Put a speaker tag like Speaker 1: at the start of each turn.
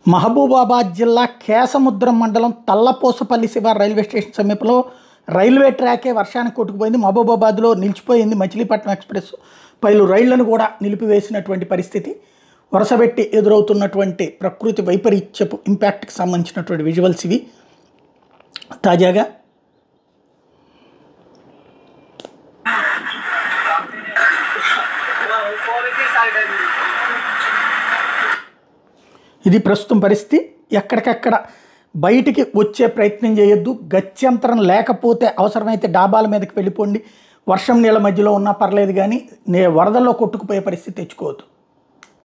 Speaker 1: మహబూబాబాద్ జిల్లా కేసముద్రం మండలం తల్లపోసపల్లి శివారు రైల్వే స్టేషన్ సమీపంలో రైల్వే ట్రాకే వర్షానికి కొట్టుకుపోయింది మహబూబాబాద్లో నిలిచిపోయింది మచిలీపట్నం ఎక్స్ప్రెస్ పలు రైళ్లను కూడా నిలిపివేసినటువంటి పరిస్థితి వరుసబెట్టి ఎదురవుతున్నటువంటి ప్రకృతి వైపరీత్యపు ఇంపాక్ట్కి సంబంధించినటువంటి విజువల్స్ ఇవి తాజాగా ఇది ప్రస్తుతం పరిస్థితి ఎక్కడికక్కడ బయటికి వచ్చే ప్రయత్నం చేయొద్దు గత్యంతరం లేకపోతే అవసరమైతే డాబాల మీదకి వెళ్ళిపోండి వర్షం నీళ్ళ మధ్యలో ఉన్నా పర్లేదు కానీ నే వరదల్లో కొట్టుకుపోయే పరిస్థితి తెచ్చుకోవద్దు